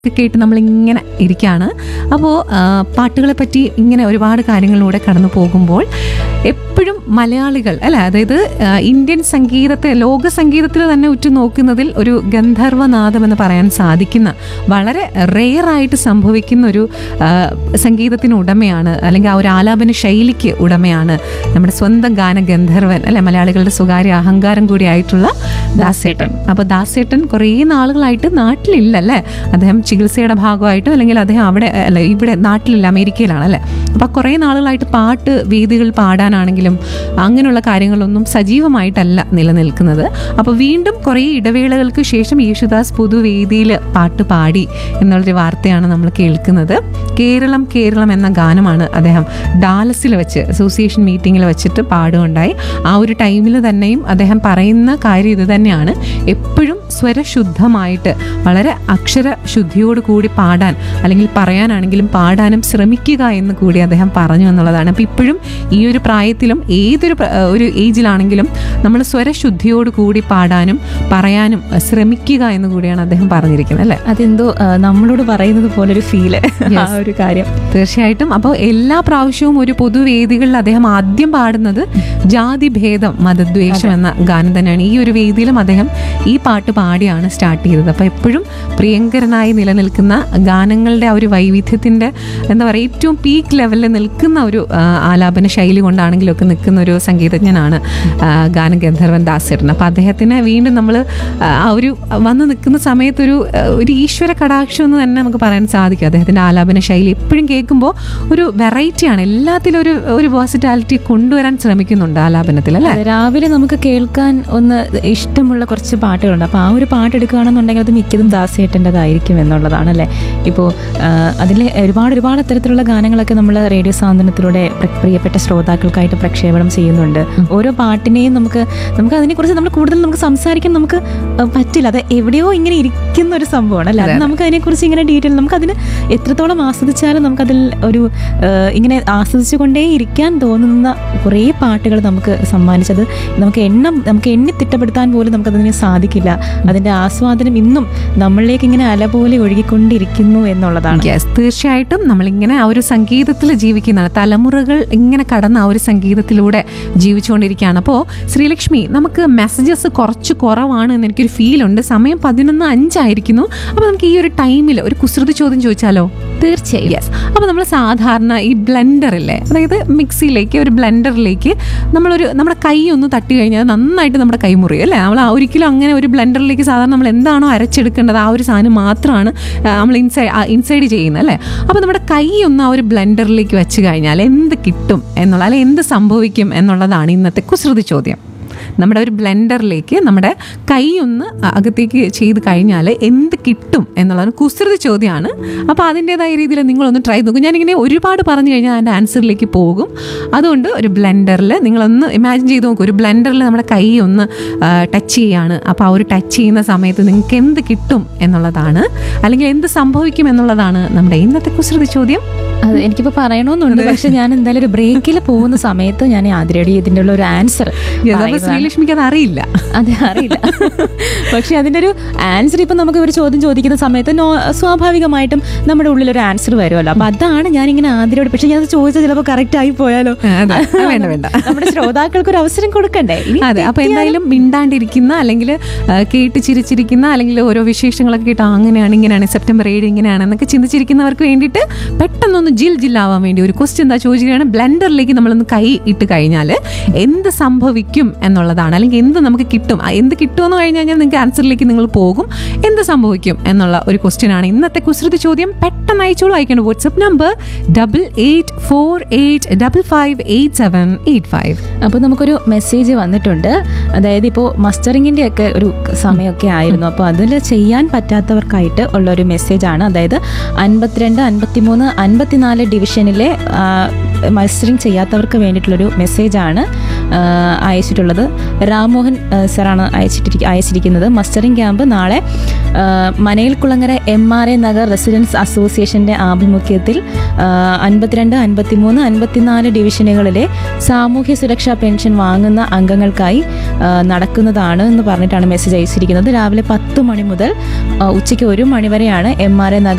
ഒക്കെ കേട്ട് നമ്മളിങ്ങനെ ഇരിക്കുകയാണ് അപ്പോൾ പാട്ടുകളെ പറ്റി ഇങ്ങനെ ഒരുപാട് കാര്യങ്ങളിലൂടെ കടന്നു പോകുമ്പോൾ എപ്പോഴും മലയാളികൾ അല്ല അതായത് ആ, ഇന്ത്യൻ സംഗീതത്തെ ലോക സംഗീതത്തിൽ തന്നെ ഉറ്റുനോക്കുന്നതിൽ ഒരു ഗന്ധർവനാദം എന്ന് പറയാൻ സാധിക്കുന്ന വളരെ റെയറായിട്ട് സംഭവിക്കുന്ന ഒരു ആ, സംഗീതത്തിന് ഉടമയാണ് അല്ലെങ്കിൽ ആ ഒരു ആലാപന ശൈലിക്ക് ഉടമയാണ് നമ്മുടെ സ്വന്തം ഗാന ഗന്ധർവൻ അല്ലെ മലയാളികളുടെ സ്വകാര്യ അഹങ്കാരം കൂടിയായിട്ടുള്ള ദാസേട്ടൻ അപ്പോൾ ദാസേട്ടൻ കുറേ നാളുകളായിട്ട് നാട്ടിലില്ല അല്ലേ അദ്ദേഹം ചികിത്സയുടെ ഭാഗമായിട്ടും അല്ലെങ്കിൽ അദ്ദേഹം അവിടെ അല്ല ഇവിടെ നാട്ടിലില്ല അമേരിക്കയിലാണ് അല്ലേ അപ്പോൾ കുറേ നാളുകളായിട്ട് പാട്ട് വേദികൾ പാടാനാണെങ്കിലും അങ്ങനെയുള്ള കാര്യങ്ങളൊന്നും സജീവമായിട്ടല്ല നിലനിൽക്കുന്നത് അപ്പോൾ വീണ്ടും കുറേ ഇടവേളകൾക്ക് ശേഷം യേശുദാസ് പൊതുവേദിയിൽ പാട്ട് പാടി എന്നുള്ളൊരു വാർത്തയാണ് നമ്മൾ കേൾക്കുന്നത് കേരളം കേരളം എന്ന ഗാനമാണ് അദ്ദേഹം ഡാലസിൽ വെച്ച് അസോസിയേഷൻ മീറ്റിങ്ങിൽ വെച്ചിട്ട് പാടുകയുണ്ടായി ആ ഒരു ടൈമിൽ തന്നെയും അദ്ദേഹം പറയുന്ന കാര്യം ഇത് തന്നെയാണ് എപ്പോഴും സ്വരശുദ്ധമായിട്ട് വളരെ അക്ഷരശുദ്ധിയോട് കൂടി പാടാൻ അല്ലെങ്കിൽ പറയാനാണെങ്കിലും പാടാനും ശ്രമിക്കുക എന്ന് കൂടി അദ്ദേഹം പറഞ്ഞു എന്നുള്ളതാണ് അപ്പോൾ ഇപ്പോഴും ഈ ഒരു പ്രായത്തിലും ഏതൊരു പ്ര- ഒരു ഏജിലാണെങ്കിലും നമ്മൾ സ്വരശുദ്ധിയോട് കൂടി പാടാനും പറയാനും അഹ് ശ്രമിക്കുക എന്ന് കൂടിയാണ് അദ്ദേഹം പറഞ്ഞിരിക്കുന്നത് അല്ലേ അതെന്തോ ആ, നമ്മളോട് പറയുന്നത് പോലെ ഒരു ഫീല് ആ ഒരു കാര്യം തീർച്ചയായിട്ടും അപ്പോൾ എല്ലാ പ്രാവശ്യവും ഒരു പൊതുവേദികളിൽ അദ്ദേഹം ആദ്യം പാടുന്നത് ജാതിഭേദം മതദ്വേഷം എന്ന ഗാനം തന്നെയാണ് ഈ ഒരു വേദിയിലും അദ്ദേഹം ഈ പാട്ട് പാടിയാണ് സ്റ്റാർട്ട് ചെയ്തത് അപ്പോൾ എപ്പോഴും പ്രിയങ്കരനായി നിലനിൽക്കുന്ന ഗാനങ്ങളുടെ ആ ഒരു വൈവിധ്യത്തിൻ്റെ എന്താ പറയുക ഏറ്റവും പീക്ക് ലെവലിൽ നിൽക്കുന്ന ഒരു ആ, ആലാപന ശൈലി കൊണ്ടാണെങ്കിലും ഒക്കെ നിൽക്കുന്ന ഒരു സംഗീതജ്ഞനാണ് ആ, ഗാനഗന്ധർവൻ ദാസേട്ടൻ അപ്പോൾ അദ്ദേഹത്തിനെ വീണ്ടും നമ്മൾ ആ ഒരു വന്ന് നിൽക്കുന്ന സമയത്തൊരു ആ, ഒരു ഈശ്വര കടാക്ഷം എന്ന് തന്നെ നമുക്ക് പറയാൻ സാധിക്കും അദ്ദേഹത്തിൻ്റെ ആലാപന ശൈലി എപ്പോഴും കേൾക്കുമ്പോൾ ഒരു വെറൈറ്റിയാണ് എല്ലാത്തിലും ഒരു ഒരു വേഴ്സിറ്റാലിറ്റി കൊണ്ടുവരാൻ ശ്രമിക്കുന്നുണ്ട് ആലാപനത്തിൽ അല്ലേ അതെ, രാവിലെ നമുക്ക് കേൾക്കാൻ ഒന്ന് ഇഷ്ടമുള്ള കുറച്ച് പാട്ടുകളുണ്ട് അപ്പോൾ ആ ഒരു പാട്ട് എടുക്കുകയാണെന്നുണ്ടെങ്കിൽ അത് മിക്കതും ദാസേട്ടൻ്റെതായിരിക്കും എന്നുള്ളതാണ് അല്ലേ ഇപ്പോൾ അതിൽ ഒരുപാട് ഒരുപാട് അത്തരത്തിലുള്ള ഗാനങ്ങളൊക്കെ നമ്മൾ റേഡിയോ സാന്ത്വനത്തിലൂടെ പ്ര- പ്രിയപ്പെട്ട ശ്രോതാക്കൾക്കായിട്ട് പ്രക്ഷേപണം ചെയ്യുന്നുണ്ട് ഓരോ പാട്ടിനെയും നമുക്ക് നമുക്ക് അതിനെക്കുറിച്ച് നമ്മൾ കൂടുതൽ നമുക്ക് സംസാരിക്കാൻ നമുക്ക് ആ, പറ്റില്ല അത് എവിടെയോ ഇങ്ങനെ ഇരിക്കുന്ന ഒരു സംഭവമാണ് അല്ലേ അത് നമുക്ക് അതിനെക്കുറിച്ച് ഇങ്ങനെ ഡീറ്റെയിൽ നമുക്ക് അതിന് എത്രത്തോളം ആസ്വദിച്ചാലും നമുക്കതിൽ ഒരു ആ, ഇങ്ങനെ ആസ്വദിച്ചുകൊണ്ടേ ഇരിക്കാൻ തോന്നുന്ന കുറേ പാട്ടുകൾ നമുക്ക് സമ്മാനിച്ചത് നമുക്ക് എണ്ണം നമുക്ക് എണ്ണി തിട്ടപ്പെടുത്താൻ പോലും നമുക്കതിന് സാധിക്കില്ല അതിൻ്റെ ആസ്വാദനം ഇന്നും നമ്മളിലേക്ക് ഇങ്ങനെ അല പോലെ ഒഴുകിക്കൊണ്ടിരിക്കുന്നു എന്നുള്ളതാണ് യെസ് തീർച്ചയായിട്ടും നമ്മളിങ്ങനെ ആ ഒരു സംഗീതത്തിൽ ജീവിക്കുന്നതാണ് തലമുറകൾ ഇങ്ങനെ കടന്ന ആ ഒരു സംഗീതത്തിലൂടെ ജീവിച്ചുകൊണ്ടിരിക്കുകയാണ് അപ്പോൾ ശ്രീലക്ഷ്മി നമുക്ക് മെസ്സേജസ് കുറച്ച് കുറവാണ് എന്ന് എനിക്കൊരു ഫീൽ ഉണ്ട് സമയം പതിനൊന്ന് അഞ്ചായിരിക്കുന്നു അപ്പോൾ നമുക്ക് ഈ ഒരു ടൈമിൽ ഒരു കുസൃതി ചോദ്യം ചോദിച്ചാലോ തീർച്ചയായും യെസ് അപ്പോൾ നമ്മൾ സാധാരണ ഈ ബ്ലെൻഡറില്ലേ അതായത് മിക്സിയിലേക്ക് ഒരു ബ്ലെൻഡറിലേക്ക് നമ്മളൊരു നമ്മുടെ കൈ ഒന്ന് തട്ടി കഴിഞ്ഞാൽ നന്നായിട്ട് നമ്മുടെ കൈ മുറിയും അല്ലേ നമ്മൾ ആ ഒരിക്കലും അങ്ങനെ ഒരു ബ്ലെൻഡറിലേക്ക് സാധാരണ നമ്മൾ എന്താണോ അരച്ചെടുക്കേണ്ടത് ആ ഒരു സാധനം മാത്രമാണ് ആ, നമ്മൾ ഇൻസൈഡ് ഇൻസൈഡ് ചെയ്യുന്നത് അല്ലേ അപ്പോൾ നമ്മുടെ കൈ ഒന്ന് ആ ഒരു ബ്ലെൻഡറിലേക്ക് വെച്ച് കഴിഞ്ഞാൽ എന്ത് കിട്ടും എന്നുള്ള അല്ലെങ്കിൽ എന്ത് സംഭവിക്കും എന്നുള്ളതാണ് ഇന്നത്തെ കുസൃതി ചോദ്യം നമ്മുടെ ഒരു ബ്ലെൻഡറിലേക്ക് നമ്മുടെ കൈ ഒന്ന് അകത്തേക്ക് ചെയ്ത് കഴിഞ്ഞാൽ എന്ത് കിട്ടും എന്നുള്ളതാണ് കുസൃതി ചോദ്യമാണ് അപ്പോൾ അതിൻ്റെതായ രീതിയിൽ നിങ്ങളൊന്ന് ട്രൈ നോക്കും ഞാനിങ്ങനെ ഒരുപാട് പറഞ്ഞു കഴിഞ്ഞാൽ അതിൻ്റെ ആൻസറിലേക്ക് പോകും അതുകൊണ്ട് ഒരു ബ്ലെൻഡറിൽ നിങ്ങളൊന്ന് ഇമാജിൻ ചെയ്ത് നോക്കും ഒരു ബ്ലെൻഡറിൽ നമ്മുടെ കൈ ഒന്ന് ടച്ച് ചെയ്യാണ് അപ്പോൾ ആ ഒരു ടച്ച് ചെയ്യുന്ന സമയത്ത് നിങ്ങൾക്ക് എന്ത് കിട്ടും എന്നുള്ളതാണ് അല്ലെങ്കിൽ എന്ത് സംഭവിക്കും എന്നുള്ളതാണ് നമ്മുടെ ഇന്നത്തെ കുസൃതി ചോദ്യം അത് എനിക്കിപ്പോൾ പറയണമെന്നുണ്ട് പക്ഷെ ഞാൻ എന്തായാലും ഒരു ബ്രേക്കിൽ പോകുന്ന സമയത്ത് ഞാൻ ആതിരടി ഇതിൻ്റെ ഉള്ള ഒരു ആൻസർ അപ്പോൾ ശ്രീലക്ഷ്മിക്ക് അത് അറിയില്ല അതെ അറിയില്ല പക്ഷെ അതിന്റെ ഒരു ആൻസർ ഇപ്പൊ നമുക്ക് ഒരു ചോദ്യം ചോദിക്കുന്ന സമയത്ത് നോ സ്വാഭാവികമായിട്ടും നമ്മുടെ ഉള്ളിൽ ഒരു ആൻസർ വരുമല്ലോ അപ്പൊ അതാണ് ഞാൻ ഇങ്ങനെ ആദ്യയോട് പക്ഷെ ഞാൻ അത് ചോദിച്ചത് ചിലപ്പോൾ കറക്റ്റ് ആയി പോയാലോ അതെ ആ, വേണ്ട വേണ്ട നമ്മുടെ ശ്രോതാക്കൾക്ക് ഒരു അവസരം കൊടുക്കണ്ടേ ഇനി അതെ അപ്പൊ എന്തായാലും മിണ്ടാണ്ടിരിക്കുന്ന അല്ലെങ്കിൽ ആ, കേട്ട് ചിരിച്ചിരിക്കുന്ന അല്ലെങ്കിൽ ഓരോ വിശേഷങ്ങളൊക്കെ കേട്ട് ആ, അങ്ങനെയാണ് ഇങ്ങനെയാണ് സെപ്റ്റംബർ ഏഴ് ഇങ്ങനെയാണ് എന്നൊക്കെ ചിന്തിച്ചിരിക്കുന്നവർക്ക് വേണ്ടിയിട്ട് പെട്ടെന്നൊന്ന് ജിൽ ജില്ലാവാൻ വേണ്ടി ഒരു ക്വസ്റ്റ്യൻ എന്താ ചോദിക്കുകയാണ് ബ്ലെൻഡറിലേക്ക് നമ്മളൊന്ന് കൈ ഇട്ട് കഴിഞ്ഞാൽ എന്ത് സംഭവിക്കും എന്നുള്ളതാണ് അല്ലെങ്കിൽ എന്ത് നമുക്ക് കിട്ടും ആ, എന്ത് കിട്ടുമെന്ന് കഴിഞ്ഞ് കഴിഞ്ഞാൽ നിങ്ങൾക്ക് ആൻസറിലേക്ക് നിങ്ങൾ പോകും എന്ത് സംഭവിക്കും എന്നുള്ള ഒരു ക്വസ്റ്റ്യൻ ആണ് ഇന്നത്തെ കുസൃതി ചോദ്യം പെട്ടെന്ന് അയച്ചോളൂ അയക്കേണ്ട WhatsApp number double eight four eight double five eight seven eight five അപ്പോൾ നമുക്കൊരു മെസ്സേജ് വന്നിട്ടുണ്ട് അതായത് ഇപ്പോൾ മസ്റ്ററിങ്ങിൻ്റെ ഒക്കെ ഒരു സമയമൊക്കെ ആയിരുന്നു അപ്പോൾ അതിൽ ചെയ്യാൻ പറ്റാത്തവർക്കായിട്ട് ഉള്ള ഒരു മെസ്സേജാണ് അതായത് അൻപത്തിരണ്ട് അൻപത്തിമൂന്ന് അൻപത്തിനാല് ഡിവിഷനിലെ മസ്റ്ററിങ് ചെയ്യാത്തവർക്ക് വേണ്ടിയിട്ടുള്ളൊരു മെസ്സേജാണ് ആ, അയച്ചിട്ടുള്ളത് രാംമോഹൻ ആ, സാറാണ് അയച്ചിട്ടിരിക്ക അയച്ചിരിക്കുന്നത് മസ്റ്ററിംഗ് ക്യാമ്പ് നാളെ ആ, Manayilkulangara M R A Nagar residents അസോസിയേഷന്റെ ആഭിമുഖ്യത്തിൽ ആ, അൻപത്തിരണ്ട് അൻപത്തിമൂന്ന് അൻപത്തിനാല് ഡിവിഷനുകളിലെ സാമൂഹ്യ സുരക്ഷാ പെൻഷൻ വാങ്ങുന്ന അംഗങ്ങൾക്കായി ആ, നടക്കുന്നതാണ് എന്ന് പറഞ്ഞിട്ടാണ് മെസ്സേജ് അയച്ചിരിക്കുന്നത് രാവിലെ പത്ത് മണി മുതൽ ആ, ഉച്ചയ്ക്ക് ഒരു മണി വരെയാണ് എം ആർ എ നഗർ